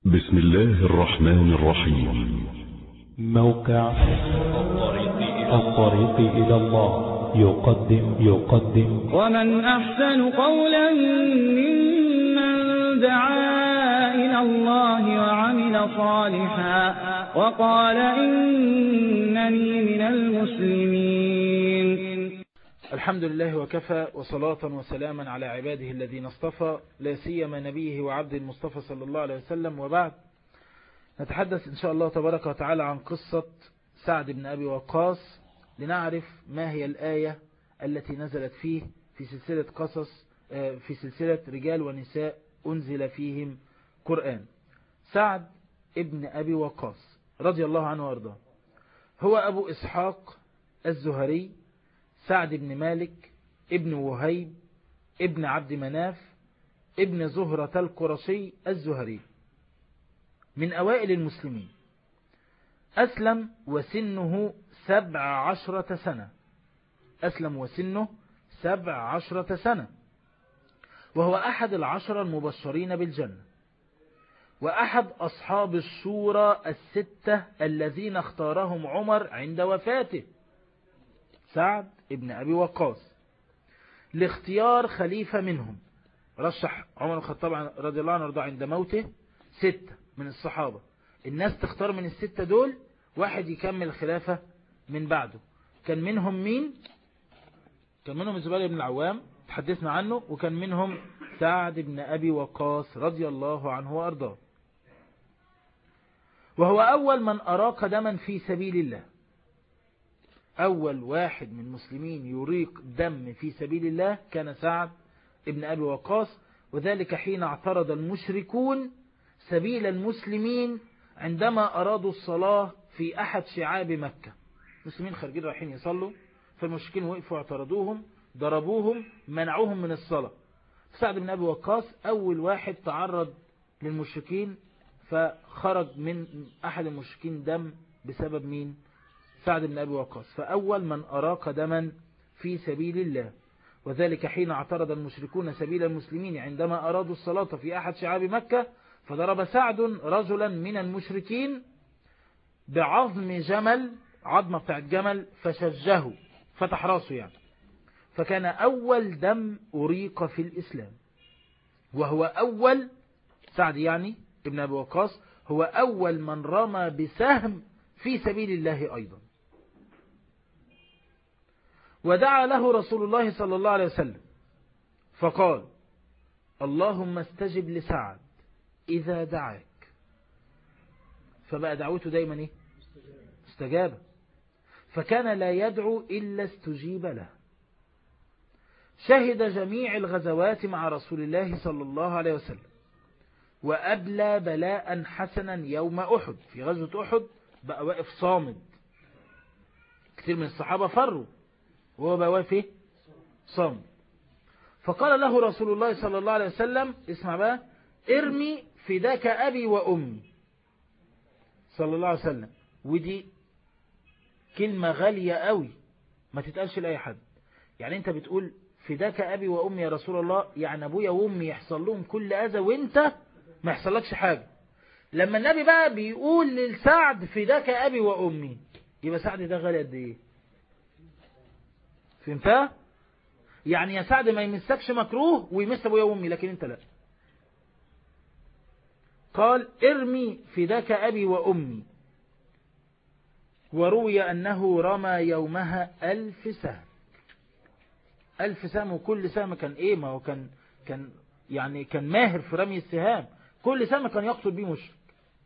بسم الله الرحمن الرحيم موقع الطريق إلى الله يقدم يقدم ومن أحسن قولا ممن دعا إلى الله وعمل صالحا وقال إنني من المسلمين الحمد لله وكفى وصلاة وسلاما على عباده الذين اصطفى لا سيما نبيه وعبد المصطفى صلى الله عليه وسلم وبعد نتحدث إن شاء الله تبارك وتعالى عن قصة سعد بن أبي وقاص لنعرف ما هي الآية التي نزلت فيه في سلسلة قصص في سلسلة رجال ونساء أنزل فيهم قرآن سعد ابن أبي وقاص رضي الله عنه وارضاه هو أبو إسحاق الزهري سعد بن مالك ابن وهيب ابن عبد مناف ابن زهرة القرشي الزهري من أوائل المسلمين أسلم وسنه سبع عشرة سنة أسلم وسنه سبع عشرة سنة وهو أحد العشرة المبشرين بالجنة وأحد أصحاب الشورى الستة الذين اختارهم عمر عند وفاته سعد ابن أبي وقاص لاختيار خليفة منهم رشح عمر الخطاب رضي الله عنه رضا عند موته ستة من الصحابة الناس تختار من الستة دول واحد يكمل الخلافة من بعده كان منهم مين كان منهم الزبير بن العوام تحدثنا عنه وكان منهم سعد بن أبي وقاص رضي الله عنه وأرضاه وهو أول من أراق دما في سبيل الله أول واحد من المسلمين يريق دم في سبيل الله كان سعد ابن أبي وقاص وذلك حين اعترض المشركون سبيل المسلمين عندما أرادوا الصلاة في أحد شعاب مكة المسلمين خارجين رايحين يصلوا فالمشركين وقفوا اعترضوهم ضربوهم منعوهم من الصلاة سعد بن أبي وقاص أول واحد تعرض للمشركين فخرج من أحد المشركين دم بسبب مين سعد بن أبي وقاص فأول من أراق دما في سبيل الله وذلك حين اعترض المشركون سبيل المسلمين عندما أرادوا الصلاة في أحد شعاب مكة فضرب سعد رجلا من المشركين بعظم جمل عظمة بتاعت جمل فشجه فتح راسه يعني فكان أول دم أريق في الإسلام وهو أول سعد يعني ابن أبي وقاص هو أول من رمى بسهم في سبيل الله أيضا ودعا له رسول الله صلى الله عليه وسلم فقال اللهم استجب لسعد إذا دعاك فبقى دعوته دايما إيه؟ استجابة فكان لا يدعو إلا استجيب له شهد جميع الغزوات مع رسول الله صلى الله عليه وسلم وأبلى بلاء حسنا يوم أحد في غزوة أحد بقى واقف صامد كثير من الصحابة فروا وهو بقى واقف ايه صامد فقال له رسول الله صلى الله عليه وسلم اسمع بقى ارمي فداك أبي وأمي صلى الله عليه وسلم ودي كلمة غالية قوي ما تتقالش لأي حد يعني انت بتقول فداك أبي وأمي يا رسول الله يعني أبويا وأمي يحصل لهم كل أذى وانت ما يحصلكش حاجة لما النبي بقى بيقول للسعد فداك أبي وأمي يبقى سعد ده غالي قد ايه فهمتها يعني يا سعد ما يمسكش مكروه ويمس ابويا وامي لكن انت لا قال ارمي فداك أبي وأمي وروي أنه رمى يومها ألف سهم ألف سهم وكل سهم كان إيه ما هو كان كان يعني كان ماهر في رمي السهام كل سهم كان يقتل به مشرك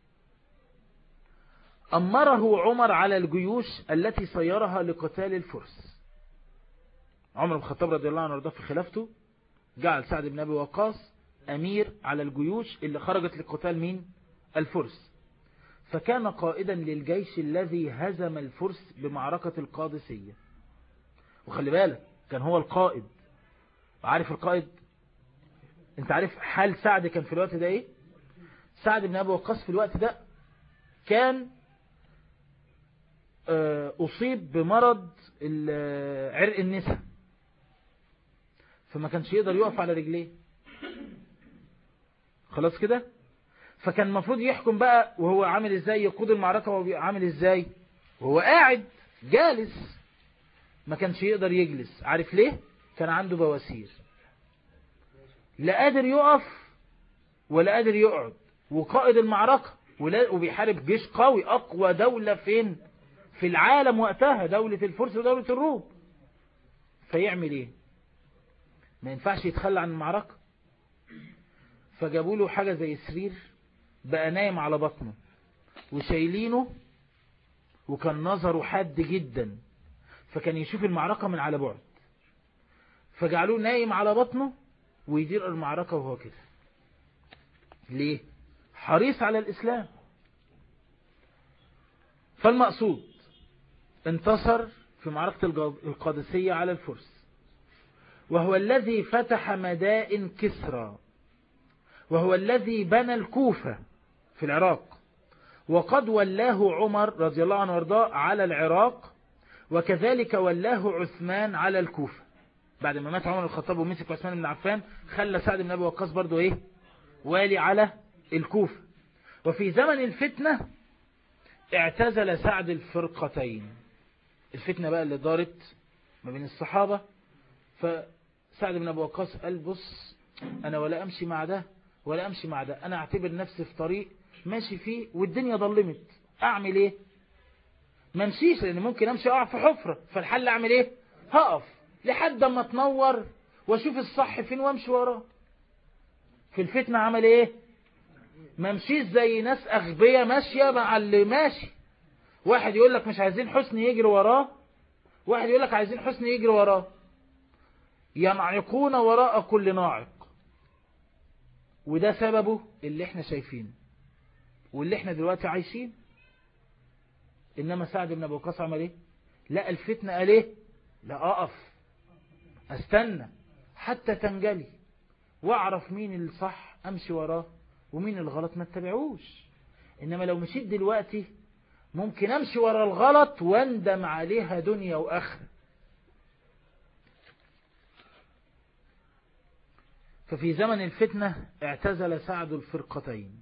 أمره عمر على الجيوش التي سيرها لقتال الفرس عمر بن الخطاب رضي الله عنه وارضاه في خلافته جعل سعد بن أبي وقاص أمير على الجيوش اللي خرجت لقتال مين الفرس فكان قائدا للجيش الذي هزم الفرس بمعركة القادسية وخلي بالك كان هو القائد عارف القائد انت عارف حال سعد كان في الوقت ده ايه سعد بن أبي وقاص في الوقت ده كان أصيب بمرض عرق النساء فما كانش يقدر يقف على رجليه خلاص كده فكان المفروض يحكم بقى وهو عامل ازاي يقود المعركة وهو عامل ازاي وهو قاعد جالس ما كانش يقدر يجلس عارف ليه كان عنده بواسير لا قادر يقف ولا قادر يقعد وقائد المعركة وبيحارب جيش قوي أقوى دولة فين في العالم وقتها دولة الفرس ودولة الروم فيعمل ايه ما ينفعش يتخلى عن المعركة فجابوا له حاجة زي سرير بقى نايم على بطنه وشايلينه وكان نظره حاد جدا فكان يشوف المعركة من على بعد فجعلوه نايم على بطنه ويدير المعركة وهو كده ليه حريص على الإسلام فالمقصود انتصر في معركة القادسية على الفرس وهو الذي فتح مدائن كسرى وهو الذي بنى الكوفة في العراق وقد ولاه عمر رضي الله عنه وارضاه على العراق وكذلك ولاه عثمان على الكوفة بعد ما مات عمر الخطاب ومسك عثمان بن عفان خلى سعد بن أبي وقاص برضه إيه والي على الكوفة وفي زمن الفتنة اعتزل سعد الفرقتين الفتنة بقى اللي دارت ما بين الصحابة فسعد بن أبي وقاص قال بص أنا ولا أمشي مع ده ولا أمشي مع ده أنا أعتبر نفسي في طريق ماشي فيه والدنيا ظلمت أعمل إيه ما امشيش لأن ممكن أمشي أقع في حفرة فالحل أعمل إيه هقف لحد ما تنور واشوف الصح فين وامشي وراه في الفتنة عمل ايه ما مشيش زي ناس اغبية ماشية مع اللي ماشي واحد يقول لك مش عايزين حسن يجري وراه واحد يقول لك عايزين حسن يجري وراه ينعقون وراء كل ناعق وده سببه اللي احنا شايفينه واللي احنا دلوقتي عايشين انما سعد بن ابي وقاص عمل ايه لا الفتنة قال ايه لا اقف استنى حتى تنجلي واعرف مين الصح امشي وراه ومين الغلط ما اتبعوش انما لو مشيت دلوقتي ممكن امشي ورا الغلط واندم عليها دنيا واخره ففي زمن الفتنة اعتزل سعد الفرقتين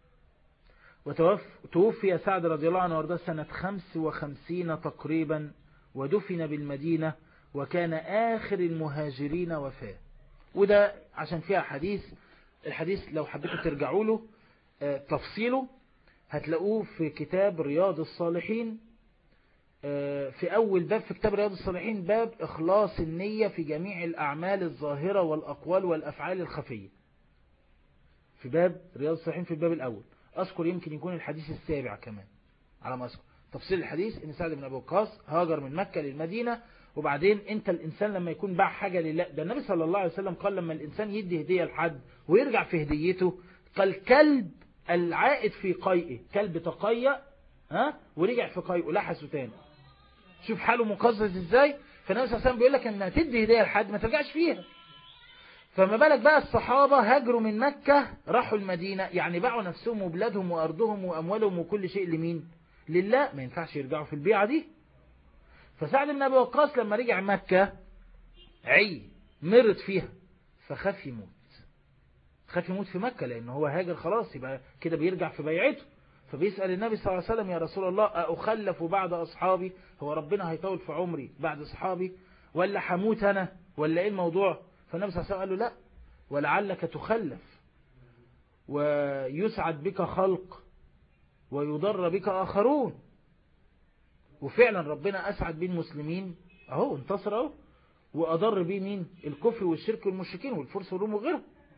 وتوفي سعد رضي الله عنه وارضاه سنة خمس وخمسين تقريبا ودفن بالمدينة وكان آخر المهاجرين وفاة وده عشان فيها حديث الحديث لو حبيتوا ترجعوا له تفصيله هتلاقوه في كتاب رياض الصالحين في أول باب في كتاب رياض الصالحين باب إخلاص النية في جميع الأعمال الظاهرة والأقوال والأفعال الخفية في باب رياض الصالحين في الباب الأول أذكر يمكن يكون الحديث السابع كمان على ما أذكر تفصيل الحديث إن سعد بن أبو وقاص هاجر من مكة للمدينة وبعدين انت الانسان لما يكون باع حاجة لله ده النبي صلى الله عليه وسلم قال لما الانسان يدي هدية لحد ويرجع في هديته قال كلب العائد في قيئه كلب تقيأ ها ورجع في قيئه لحسه تاني شوف حاله مقزز ازاي فالنبي صلى الله عليه وسلم بيقول لك ان تدي هدية لحد ما ترجعش فيها فما بالك بقى الصحابة هاجروا من مكة راحوا المدينة يعني باعوا نفسهم وبلادهم وأرضهم وأموالهم وكل شيء لمين لله ما ينفعش يرجعوا في البيعة دي فسعد بن أبي وقاص لما رجع مكة عي مرض فيها فخاف يموت خاف يموت في مكة لأن هو هاجر خلاص يبقى كده بيرجع في بيعته فبيسأل النبي صلى الله عليه وسلم يا رسول الله أخلف بعد أصحابي هو ربنا هيطول في عمري بعد أصحابي ولا حموت أنا ولا إيه الموضوع فالنبي صلى الله عليه وسلم قال له لا ولعلك تخلف ويسعد بك خلق ويضر بك آخرون وفعلا ربنا أسعد بين المسلمين أهو انتصر أهو وأضر بيه مين الكفر والشرك والمشركين والفرس والروم وغيرهم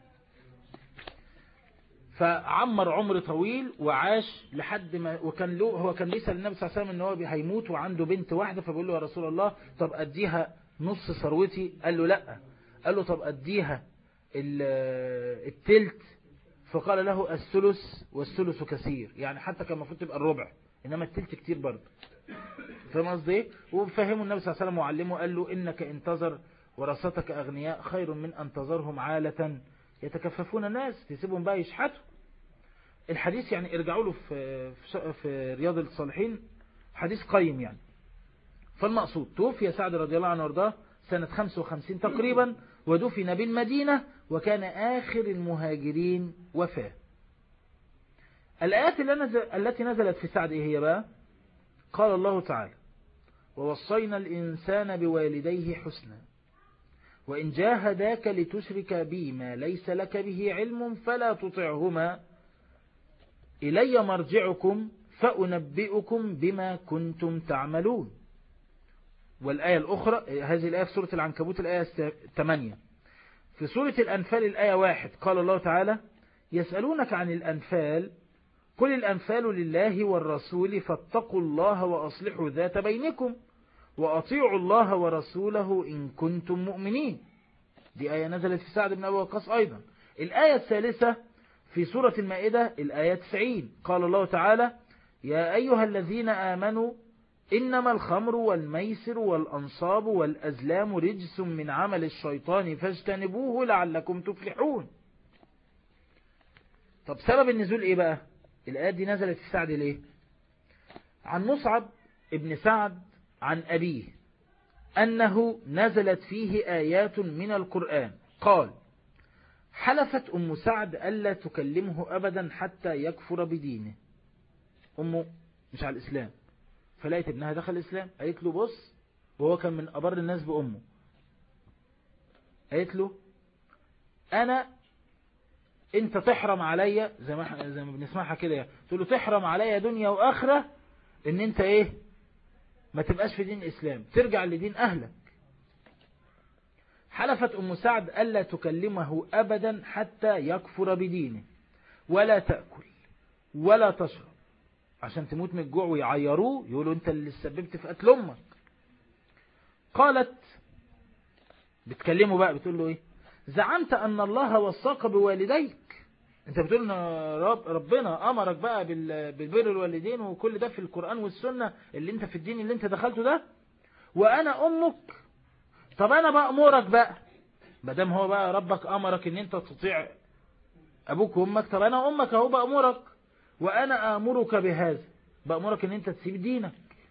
فعمر عمر طويل وعاش لحد ما وكان له هو كان بيسأل النبي صلى الله عليه وسلم ان هو هيموت وعنده بنت واحدة فبيقول له يا رسول الله طب أديها نص ثروتي قال له لا قال له طب أديها التلت فقال له الثلث والثلث كثير يعني حتى كان المفروض تبقى الربع إنما التلت كتير برضه فاهم قصدي ايه وفهمه النبي صلى الله عليه وسلم وعلمه قال له إنك انتظر ورثتك أغنياء خير من أن تظرهم عالة يتكففون الناس تسيبهم بقى يشحتوا الحديث يعني ارجعوا له في, في رياض الصالحين حديث قيم يعني فالمقصود توفي سعد رضي الله عنه وارضاه سنة 55 تقريبا ودفن بالمدينة وكان آخر المهاجرين وفاة الآيات اللي نزل التي نزلت في سعد إيه هي بقى قال الله تعالى ووصينا الإنسان بوالديه حسنا وإن جاهداك لتشرك بي ما ليس لك به علم فلا تطعهما إلي مرجعكم فأنبئكم بما كنتم تعملون والآية الأخرى هذه الآية في سورة العنكبوت الآية 8 في سورة الأنفال الآية 1 قال الله تعالى يسألونك عن الأنفال قل الأنفال لله والرسول فاتقوا الله وأصلحوا ذات بينكم وأطيعوا الله ورسوله إن كنتم مؤمنين دي آية نزلت في سعد بن أبي وقاص أيضا الآية الثالثة في سورة المائدة الآية 90 قال الله تعالى يا أيها الذين آمنوا إنما الخمر والميسر والأنصاب والأزلام رجس من عمل الشيطان فاجتنبوه لعلكم تفلحون طب سبب النزول إيه بقى الآيات دي نزلت في سعد ليه عن مصعب ابن سعد عن أبيه أنه نزلت فيه آيات من القرآن قال حلفت أم سعد ألا تكلمه أبدا حتى يكفر بدينه أمه مش على الإسلام فلقيت ابنها دخل الإسلام قالت له بص وهو كان من أبر الناس بأمه قالت له أنا أنت تحرم عليا زي ما زي ما بنسمعها كده يعني. تقول له تحرم عليا دنيا وآخرة إن أنت إيه ما تبقاش في دين الإسلام ترجع لدين أهلك حلفت أم سعد ألا تكلمه أبدا حتى يكفر بدينه ولا تأكل ولا تشرب عشان تموت من الجوع ويعيروه يقولوا أنت اللي سببت في قتل أمك قالت بتكلمه بقى بتقول له إيه زعمت أن الله وصاك بوالديك انت بتقول ان رب ربنا امرك بقى بالبر الوالدين وكل ده في القرآن والسنة اللي انت في الدين اللي انت دخلته ده وانا امك طب انا بأمرك بقى مادام هو بقى ربك امرك ان انت تطيع ابوك وامك طب انا امك اهو بأمرك وانا امرك بهذا بأمرك ان انت تسيب دينك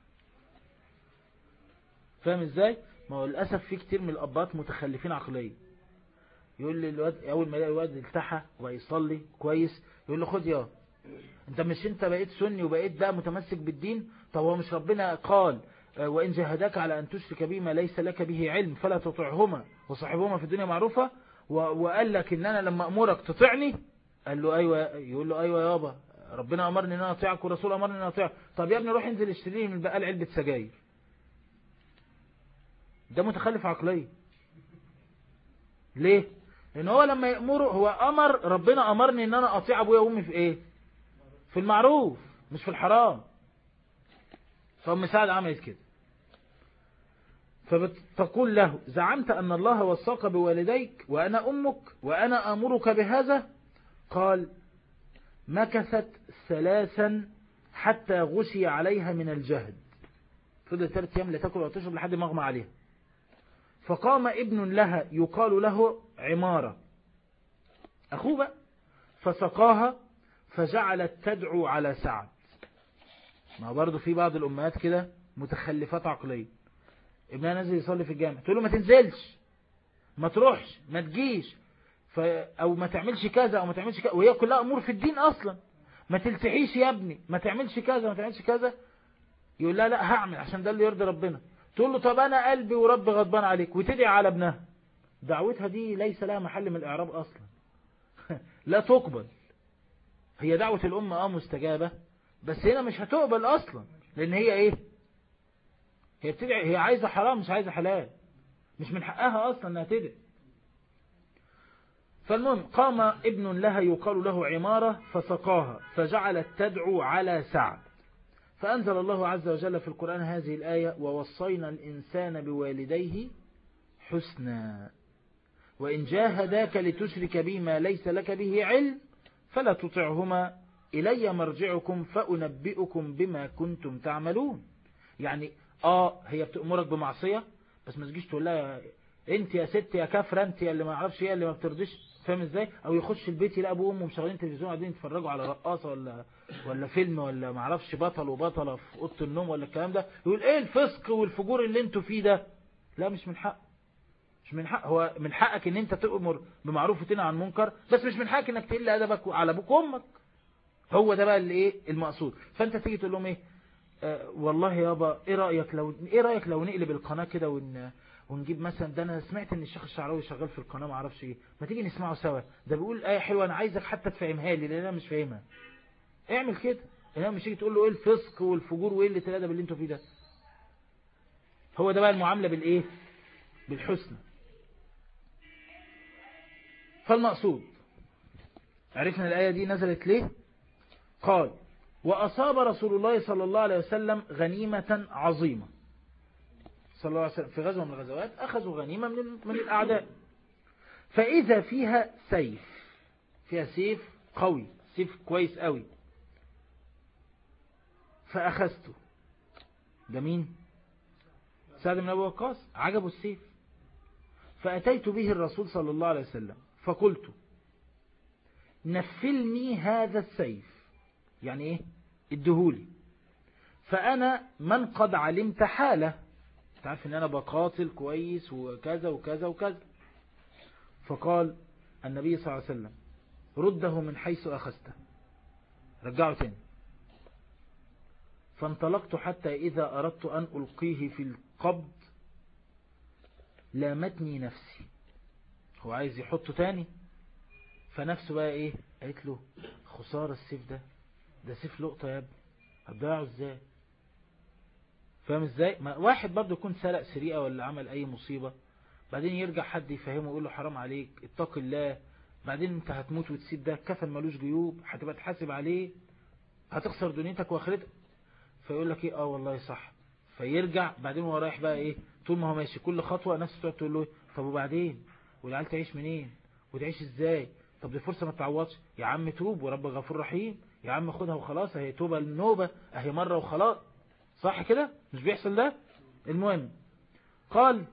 فاهم ازاي ما هو للأسف في كتير من الابات متخلفين عقليا يقول لي الواد اول ما يلاقي الواد التحى ويصلي كويس يقول له خد يا انت مش انت بقيت سني وبقيت بقى متمسك بالدين طب هو مش ربنا قال وإن جاهداك على أن تشرك به ما ليس لك به علم فلا تطعهما وصاحبهما في الدنيا معروفة وقال لك إن أنا لما أمرك تطعني قال له أيوة يقول له أيوة يابا ربنا أمرني إن أنا أطيعك والرسول أمرني إن أنا أطيعك طب يا ابني روح انزل اشتري لي من البقال علبة سجاير ده متخلف عقليا ليه لأن هو لما يأمره هو أمر ربنا أمرني إن أنا أطيع أبويا وأمي في إيه في المعروف مش في الحرام فأم سعد عملت كده فبتقول له زعمت أن الله وصاك بوالديك وأنا أمك وأنا أمرك بهذا قال مكثت ثلاثا حتى غشي عليها من الجهد فضل ثلاث أيام لا تأكل ولا تشرب لحد ما أغمى عليها فقام ابن لها يقال له عمارة أخوه بقى فسقاها فجعلت تدعو على سعد ما برضو في بعض الأمهات كده متخلفات عقلية ابنها نازل يصلي في الجامع تقول له ما تنزلش ما تروحش ما تجيش ف... أو ما تعملش كذا أو ما تعملش كذا وهي كلها أمور في الدين أصلا ما تلتحيش يا ابني ما تعملش كذا ما تعملش كذا يقول لا لا هعمل عشان ده اللي يرضي ربنا تقول له طب أنا قلبي وربي غضبان عليك وتدعي على ابنها دعوتها دي ليس لها محل من الإعراب أصلا لا تقبل هي دعوة الأم اه مستجابة بس هنا مش هتقبل أصلا لأن هي إيه هي بتدعي هي عايزة حرام مش عايزة حلال مش من حقها أصلا أنها تدعي فالمهم قام ابن لها يقال له عمارة فسقاها فجعلت تدعو على سعد فأنزل الله عز وجل في القرآن هذه الآية ووصينا الإنسان بوالديه حسنا وإن جاهداك لتشرك بي ما ليس لك به علم فلا تطعهما إلي مرجعكم فأنبئكم بما كنتم تعملون يعني آه هي بتأمرك بمعصية بس ما تجيش تقول لها انت يا ست يا كافرة انت يا اللي ما اعرفش ايه اللي ما بترضيش فاهم ازاي او يخش البيت يلاقي ابوه وامه مشغلين تلفزيون قاعدين يتفرجوا على رقاصه ولا ولا فيلم ولا ما اعرفش بطل وبطله في اوضه النوم ولا الكلام ده يقول ايه الفسق والفجور اللي انتوا فيه ده لا مش من حق مش من حق هو من حقك ان انت تأمر بمعروف وتنهى عن منكر بس مش من حقك انك تقل ادبك على ابوك وامك هو ده بقى اللي ايه المقصود فانت تيجي تقول لهم ايه آه والله يابا ايه رايك لو ايه رايك لو نقلب القناه كده ون ونجيب مثلا ده انا سمعت ان الشيخ الشعراوي شغال في القناه ما اعرفش ايه ما تيجي نسمعه سوا ده بيقول ايه حلوه انا عايزك حتى تفهمها لي لان انا مش فاهمها اعمل كده انما مش تيجي تقول له ايه الفسق والفجور وايه اللي الادب اللي انتوا فيه ده هو ده بقى المعامله بالايه بالحسنى فالمقصود عرفنا الآية دي نزلت ليه قال وأصاب رسول الله صلى الله عليه وسلم غنيمة عظيمة صلى الله عليه وسلم في غزوة من الغزوات أخذوا غنيمة من, من الأعداء فإذا فيها سيف فيها سيف قوي سيف كويس قوي فأخذته ده مين سعد بن أبي وقاص عجبه السيف فأتيت به الرسول صلى الله عليه وسلم فقلت نفلني هذا السيف يعني ايه ادهولي فأنا من قد علمت حاله تعرف ان انا بقاتل كويس وكذا وكذا وكذا فقال النبي صلى الله عليه وسلم رده من حيث أخذته رجعه تاني فانطلقت حتى إذا أردت أن ألقيه في القبض لامتني نفسي هو عايز يحطه تاني فنفسه بقى ايه قالت له خسارة السيف ده ده سيف لقطة يا ابني هتضيعه ازاي فاهم ازاي ما واحد برضه يكون سرق سرقة ولا عمل اي مصيبة بعدين يرجع حد يفهمه ويقول له حرام عليك اتق الله بعدين انت هتموت وتسيب ده كفن ملوش جيوب هتبقى تحاسب عليه هتخسر دنيتك واخرتك فيقول لك ايه اه والله صح فيرجع بعدين هو رايح بقى ايه طول ما هو ماشي كل خطوة نفسه تقعد تقول له طب وبعدين والعيال تعيش منين وتعيش ازاي طب دي فرصة ما تعوضش يا عم توب ورب غفور رحيم يا عم خدها وخلاص اهي توبة النوبة اهي مرة وخلاص صح كده مش بيحصل ده المهم قال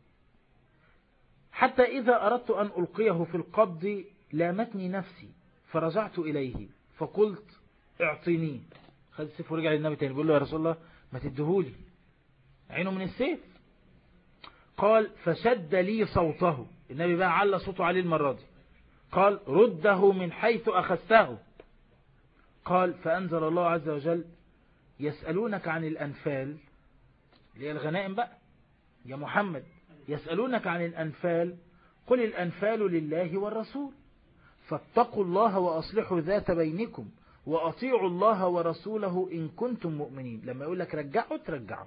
حتى إذا أردت أن ألقيه في القبض لامتني نفسي فرجعت إليه فقلت اعطيني خد السيف ورجع للنبي تاني بيقول له يا رسول الله ما تدهولي عينه من السيف قال فشد لي صوته النبي بقى على صوته عليه المرة دي قال رده من حيث أخذته قال فأنزل الله عز وجل يسألونك عن الأنفال اللي هي الغنائم بقى يا محمد يسألونك عن الأنفال قل الأنفال لله والرسول فاتقوا الله وأصلحوا ذات بينكم وأطيعوا الله ورسوله إن كنتم مؤمنين لما يقول لك رجعوا ترجعوا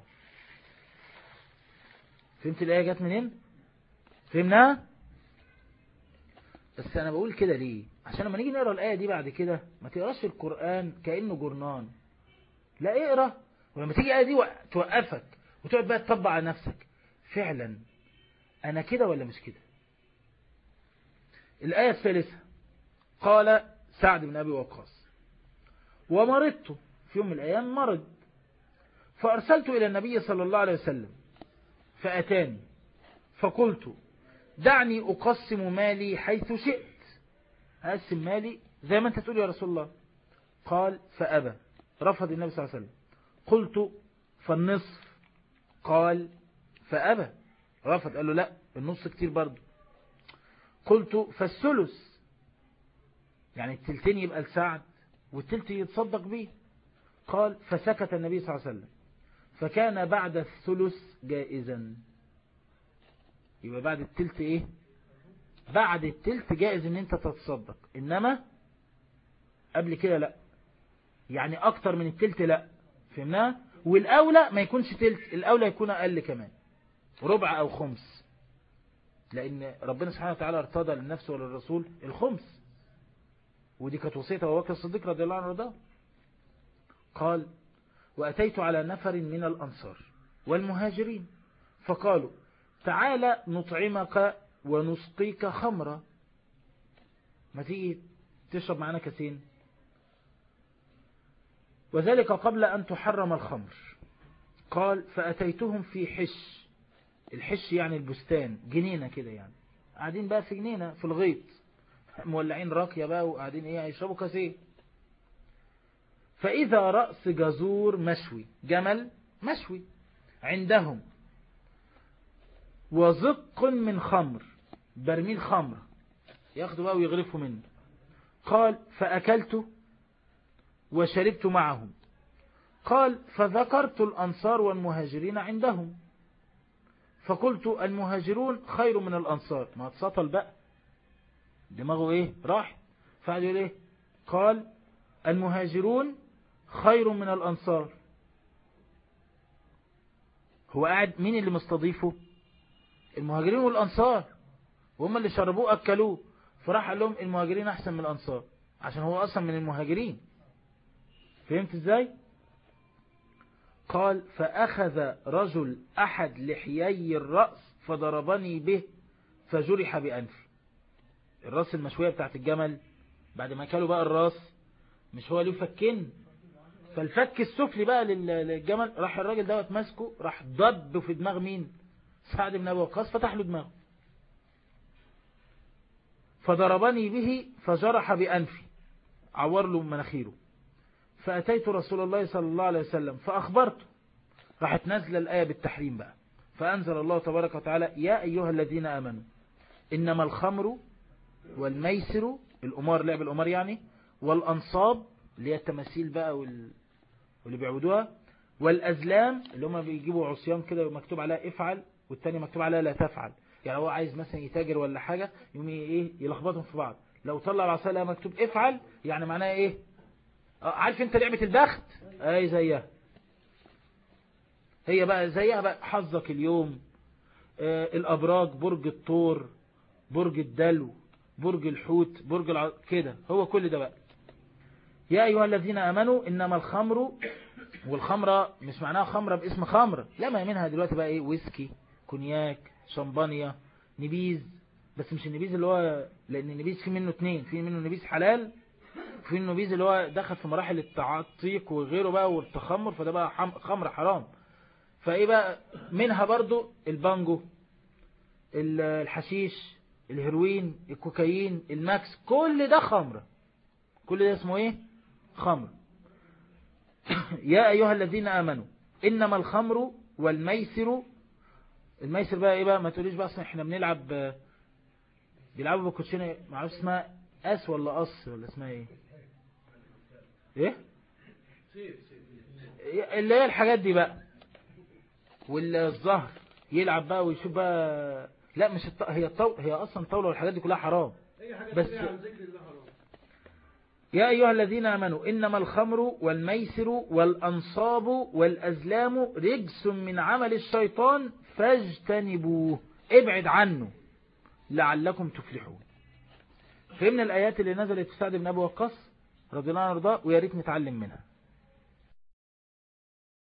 فهمت الآية جت منين فهمناها بس أنا بقول كده ليه عشان لما نيجي نقرأ الآية دي بعد كده ما تقراش القرآن كأنه جرنان لا اقرأ ولما تيجي الآية دي توقفك وتقعد بقى تطبق على نفسك فعلا أنا كده ولا مش كده الآية الثالثة قال سعد بن أبي وقاص ومرضت في يوم من الأيام مرض فأرسلت إلى النبي صلى الله عليه وسلم فأتاني فقلت دعني أقسم مالي حيث شئت أقسم مالي زي ما أنت تقول يا رسول الله قال فأبى رفض النبي صلى الله عليه وسلم قلت فالنصف قال فأبى رفض قال له لا النص كتير برضه قلت فالثلث يعني التلتين يبقى لسعد والتلت يتصدق به قال فسكت النبي صلى الله عليه وسلم فكان بعد الثلث جائزا يبقى بعد التلت ايه بعد التلت جائز ان انت تتصدق انما قبل كده لا يعني اكتر من التلت لا فهمناها والاولى ما يكونش تلت الاولى يكون اقل كمان ربع او خمس لان ربنا سبحانه وتعالى ارتضى للنفس وللرسول الخمس ودي كانت وصيه ابو بكر الصديق رضي الله عنه رضاه قال واتيت على نفر من الانصار والمهاجرين فقالوا تعال نطعمك ونسقيك خمرا ما تيجي تشرب معنا كاسين وذلك قبل أن تحرم الخمر قال فأتيتهم في حش الحش يعني البستان جنينة كده يعني قاعدين بقى في جنينة في الغيط مولعين راكية بقى وقاعدين ايه يشربوا كاسين فإذا رأس جزور مشوي جمل مشوي عندهم وزق من خمر برميل خمر ياخدوا بقى ويغرفوا منه قال فأكلت وشربت معهم قال فذكرت الأنصار والمهاجرين عندهم فقلت المهاجرون خير من الأنصار ما اتسطل بقى دماغه ايه راح فقال يقول ايه قال المهاجرون خير من الأنصار هو قاعد مين اللي مستضيفه المهاجرين والأنصار وهم اللي شربوه أكلوه فراح قال لهم المهاجرين أحسن من الأنصار عشان هو أصلا من المهاجرين فهمت ازاي قال فأخذ رجل أحد لحيي الرأس فضربني به فجرح بأنفي الراس المشوية بتاعت الجمل بعد ما كلوا بقى الراس مش هو له فكين فالفك السفلي بقى للجمل راح الراجل دوت ماسكه راح ضب في دماغ مين سعد بن أبي وقاص فتح له دماغه فضربني به فجرح بأنفي عور له مناخيره فأتيت رسول الله صلى الله عليه وسلم فأخبرته راحت نازله الآية بالتحريم بقى فأنزل الله تبارك وتعالى يا أيها الذين آمنوا إنما الخمر والميسر الأمار لعب الأمار يعني والأنصاب اللي هي التماثيل بقى وال... واللي بيعبدوها والأزلام اللي هم بيجيبوا عصيان كده مكتوب عليها افعل والتاني مكتوب عليها لا تفعل يعني هو عايز مثلا يتاجر ولا حاجة يوم ايه يلخبطهم في بعض لو طلع العصايه مكتوب افعل يعني معناها ايه عارف انت لعبة البخت اي زيها هي بقى زيها بقى حظك اليوم آه الابراج برج الطور برج الدلو برج الحوت برج الع... كده هو كل ده بقى يا أيها الذين أمنوا إنما الخمر والخمرة مش معناها خمرة باسم خمرة لا ما منها دلوقتي بقى إيه ويسكي كونياك شمبانيا نبيز بس مش النبيز اللي هو لأن النبيز في منه اتنين في منه نبيز حلال في النبيز اللي هو دخل في مراحل التعطيق وغيره بقى والتخمر فده بقى خمر حرام فايه بقى منها برضو البانجو الحشيش الهيروين الكوكايين الماكس كل ده خمرة كل ده اسمه ايه خمر يا ايها الذين امنوا انما الخمر والميسر الميسر بقى ايه بقى ما تقوليش بقى اصلا احنا بنلعب بيلعبوا بالكوتشينه ما اعرفش اسمها اس ولا قص ولا اسمها ايه ايه اللي هي الحاجات دي بقى والظهر يلعب بقى ويشوف بقى لا مش الط... هي الطو... هي اصلا طاوله والحاجات دي كلها حرام بس يا ايها الذين امنوا انما الخمر والميسر والانصاب والازلام رجس من عمل الشيطان فاجتنبوه ابعد عنه لعلكم تفلحون فهمنا الايات اللي نزلت في سعد بن ابي وقاص رضي الله عنه ويرضاه ويا ريت نتعلم منها